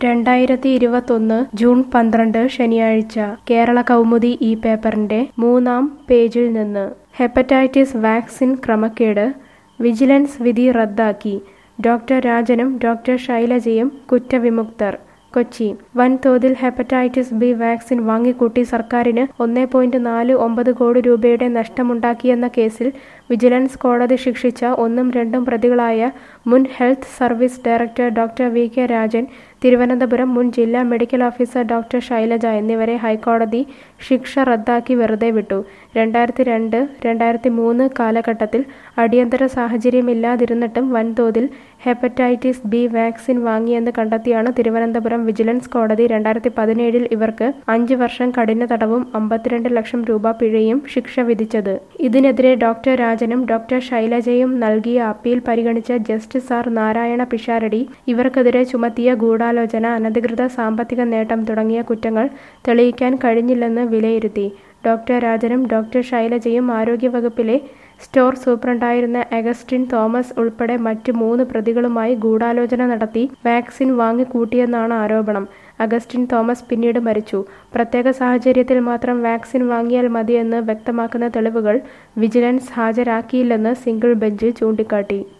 രണ്ടായിരത്തി ഇരുപത്തൊന്ന് ജൂൺ പന്ത്രണ്ട് ശനിയാഴ്ച കേരള കൗമുദി ഈ പേപ്പറിന്റെ മൂന്നാം പേജിൽ നിന്ന് ഹെപ്പറ്റൈറ്റിസ് വാക്സിൻ ക്രമക്കേട് വിജിലൻസ് വിധി റദ്ദാക്കി ഡോക്ടർ രാജനും ഡോക്ടർ ശൈലജയും കുറ്റവിമുക്തർ കൊച്ചി വൻതോതിൽ ഹെപ്പറ്റൈറ്റിസ് ബി വാക്സിൻ വാങ്ങിക്കൂട്ടി സർക്കാരിന് ഒന്നേ പോയിന്റ് നാല് ഒമ്പത് കോടി രൂപയുടെ നഷ്ടമുണ്ടാക്കിയെന്ന കേസിൽ വിജിലൻസ് കോടതി ശിക്ഷിച്ച ഒന്നും രണ്ടും പ്രതികളായ മുൻ health service director doctor V K Rajan Thiruvananthapuram മുൻ ജില്ലാ മെഡിക്കൽ ഓഫീസർ ഡോക്ടർ ശൈലജ എന്നിവരെ ഹൈക്കോടതി ശിക്ഷ റദ്ദാക്കി വെറുതെ വിട്ടു രണ്ടായിരത്തി രണ്ട് രണ്ടായിരത്തി മൂന്ന് കാലഘട്ടത്തിൽ അടിയന്തര സാഹചര്യമില്ലാതിരുന്നിട്ടും വൻതോതിൽ ഹെപ്പറ്റൈറ്റിസ് ബി വാക്സിൻ വാങ്ങിയെന്ന് കണ്ടെത്തിയാണ് തിരുവനന്തപുരം വിജിലൻസ് കോടതി രണ്ടായിരത്തി പതിനേഴിൽ ഇവർക്ക് അഞ്ച് വർഷം കഠിന തടവും അമ്പത്തിരണ്ട് ലക്ഷം രൂപ പിഴയും ശിക്ഷ വിധിച്ചത് ഇതിനെതിരെ ഡോക്ടർ രാജനും ഡോക്ടർ ശൈലജയും നൽകിയ അപ്പീൽ പരിഗണിച്ച ജസ്റ്റിസ് ആർ നാരായണ പിഷാരടി ഇവർക്കെതിരെ ചുമത്തിയ ഗൂഢാലോചന അനധികൃത സാമ്പത്തിക നേട്ടം തുടങ്ങിയ കുറ്റങ്ങൾ തെളിയിക്കാൻ കഴിഞ്ഞില്ലെന്ന് വിലയിരുത്തി ഡോക്ടർ രാജനും ഡോക്ടർ ശൈലജയും ആരോഗ്യവകുപ്പിലെ സ്റ്റോർ സൂപ്രണ്ടായിരുന്ന അഗസ്റ്റിൻ തോമസ് ഉൾപ്പെടെ മറ്റ് മൂന്ന് പ്രതികളുമായി ഗൂഢാലോചന നടത്തി വാക്സിൻ വാങ്ങിക്കൂട്ടിയെന്നാണ് ആരോപണം അഗസ്റ്റിൻ തോമസ് പിന്നീട് മരിച്ചു പ്രത്യേക സാഹചര്യത്തിൽ മാത്രം വാക്സിൻ വാങ്ങിയാൽ മതിയെന്ന് വ്യക്തമാക്കുന്ന തെളിവുകൾ വിജിലൻസ് ഹാജരാക്കിയില്ലെന്ന് സിംഗിൾ ബെഞ്ച് ചൂണ്ടിക്കാട്ടി